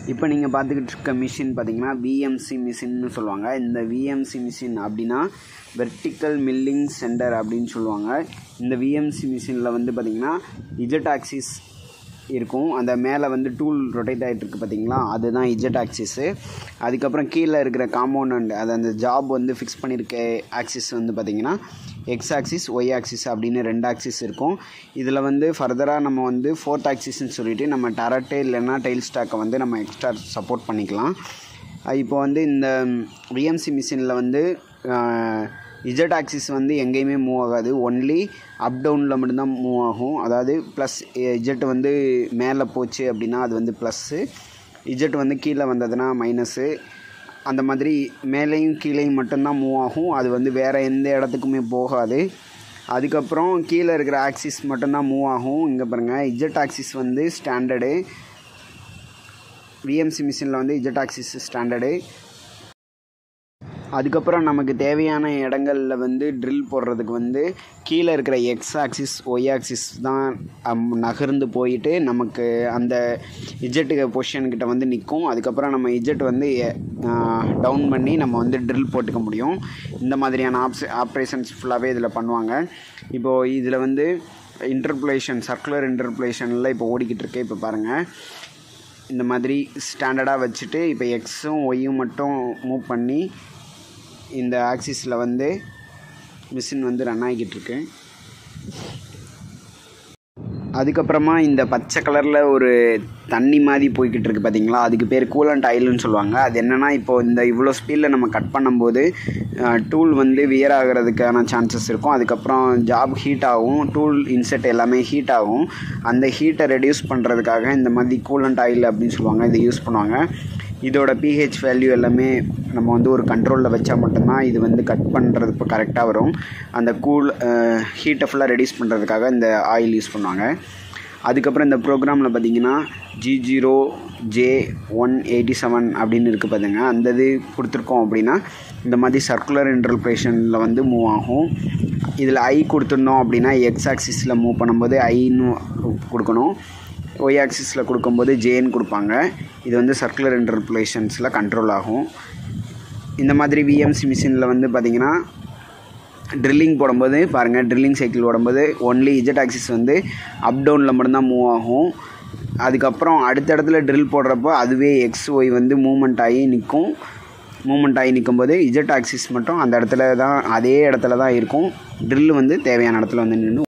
இப்போ நீங்கள் பார்த்துக்கிட்டு இருக்க மிஷின் பார்த்தீங்கன்னா விஎம்சி மிஷின்னு சொல்லுவாங்க இந்த விஎம்சி மிஷின் அப்படின்னா வெர்டிக்கல் மில்லிங் சென்டர் அப்படின்னு சொல்லுவாங்க இந்த விஎம்சி மிஷினில் வந்து பார்த்திங்கன்னா இஜெட் ஆக்சிஸ் இருக்கும் அந்த மேலே வந்து டூல் ரொட்டேட் ஆகிட்டு இருக்கு பார்த்தீங்களா அதுதான் இஜெட் ஆக்சிஸு அதுக்கப்புறம் கீழே இருக்கிற காம்பவுண்ட் அது அந்த ஜாப் வந்து ஃபிக்ஸ் பண்ணியிருக்க ஆக்சிஸ் வந்து பார்த்திங்கன்னா எக்ஸ் ஆக்சிஸ் ஒய் ஆக்சிஸ் அப்படின்னு ரெண்டு ஆக்சிஸ் இருக்கும் இதில் வந்து ஃபர்தராக நம்ம வந்து ஃபோர்த் ஆக்சிஸ்ன்னு சொல்லிட்டு நம்ம டரட்டு இல்லைன்னா டெயில் ஸ்டாக்கை வந்து நம்ம எக்ஸ்ட்ரா சப்போர்ட் பண்ணிக்கலாம் இப்போ வந்து இந்த விஎம்சி மிஷினில் வந்து இஜெட் ஆக்சிஸ் வந்து எங்கேயுமே மூவ் ஆகாது ஒன்லி அப் டவுனில் மட்டும்தான் மூவ் ஆகும் அதாவது ப்ளஸ் இஜெட் வந்து மேலே போச்சு அப்படின்னா அது வந்து ப்ளஸ்ஸு இஜெட் வந்து கீழே வந்ததுன்னா மைனஸு அந்த மாதிரி மேலேயும் கீழேயும் மட்டும்தான் மூவ் ஆகும் அது வந்து வேறு எந்த இடத்துக்குமே போகாது அதுக்கப்புறம் கீழே இருக்கிற ஆக்சிஸ் மட்டும்தான் மூவ் ஆகும் இங்கே பாருங்கள் இஜெட் ஆக்சிஸ் வந்து ஸ்டாண்டர்டு விஎம்சி மிஷினில் வந்து இஜெட் ஆக்சிஸ் ஸ்டாண்டர்டு அதுக்கப்புறம் நமக்கு தேவையான இடங்களில் வந்து ட்ரில் போடுறதுக்கு வந்து கீழே இருக்கிற எக்ஸ் ஆக்சிஸ் ஒய் ஆக்சிஸ் தான் நகர்ந்து போயிட்டு நமக்கு அந்த இஜெட்டு பொசிஷன்கிட்ட வந்து நிற்கும் அதுக்கப்புறம் நம்ம இஜெட் வந்து டவுன் பண்ணி நம்ம வந்து ட்ரில் போட்டுக்க முடியும் இந்த மாதிரியான ஆப்ஸ் ஆப்ரேஷன்ஸ் ஃபுல்லாகவே இதில் பண்ணுவாங்க இப்போது இதில் வந்து இன்டர்புலேஷன் சர்க்குலர் இன்டர்புலேஷனில் இப்போ ஓடிக்கிட்டு இருக்கு இப்போ பாருங்கள் இந்த மாதிரி ஸ்டாண்டர்டாக வச்சுட்டு இப்போ எக்ஸும் ஒய்யும் மட்டும் மூவ் பண்ணி இந்த ஆக்சிஸில் வந்து மிஷின் வந்து ரன் ஆகிக்கிட்டு இருக்கு அதுக்கப்புறமா இந்த பச்சை கலரில் ஒரு தண்ணி மாதிரி போய்கிட்டு இருக்குது பார்த்தீங்களா அதுக்கு பேர் கூலண்ட் ஆயில்னு சொல்லுவாங்க அது என்னென்னா இப்போது இந்த இவ்வளோ ஸ்பீடில் நம்ம கட் பண்ணும்போது டூல் வந்து வியர் ஆகிறதுக்கான சான்சஸ் இருக்கும் அதுக்கப்புறம் ஜாப் ஹீட் ஆகும் டூல் இன்செட் எல்லாமே ஹீட் ஆகும் அந்த ஹீட்டை ரெடியூஸ் பண்ணுறதுக்காக இந்த மாதிரி கூலண்ட் ஆயில் அப்படின்னு சொல்லுவாங்க இதை யூஸ் பண்ணுவாங்க இதோட பிஹெச் வேல்யூ எல்லாமே நம்ம வந்து ஒரு கண்ட்ரோலில் வச்சா மட்டும்தான் இது வந்து கட் பண்ணுறது இப்போ கரெக்டாக வரும் அந்த கூல் ஹீட்டை ஃபுல்லாக ரெடியூஸ் பண்ணுறதுக்காக இந்த ஆயில் யூஸ் பண்ணுவாங்க அதுக்கப்புறம் இந்த ப்ரோக்ராமில் பார்த்தீங்கன்னா G zero J one eighty seven அப்படின்னு இருக்குது பார்த்துங்க அந்த இது கொடுத்துருக்கோம் அப்படின்னா இந்த மாதிரி சர்க்குலர் இன்டர்பிரேஷனில் வந்து மூவ் ஆகும் இதில் ஐ கொடுத்துருந்தோம் அப்படின்னா எக்ஸ் ஆக்சிஸில் மூவ் பண்ணும்போது ஐன்னு கொடுக்கணும் ஒய் ஆக்சிஸில் கொடுக்கும்போது ஜேன்னு கொடுப்பாங்க இது வந்து சர்க்குலர் இன்டர்புலேஷன்ஸில் கண்ட்ரோல் ஆகும் இந்த மாதிரி விஎம்சி மிஷினில் வந்து பார்த்திங்கன்னா ட்ரில்லிங் போடும்போது பாருங்கள் ட்ரில்லிங் சைக்கிள் ஓடும்போது ஒன்லி இஜெட் ஆக்சிஸ் வந்து அப் டவுனில் மட்டும்தான் மூவ் ஆகும் அதுக்கப்புறம் அடுத்த இடத்துல ட்ரில் போடுறப்போ அதுவே எக்ஸ் ஒய் வந்து மூமெண்ட் ஆகி நிற்கும் மூமெண்ட் ஆகி நிற்கும்போது இஜெட் ஆக்சிஸ் மட்டும் அந்த இடத்துல தான் அதே இடத்துல தான் இருக்கும் ட்ரில் வந்து தேவையான இடத்துல வந்து நின்று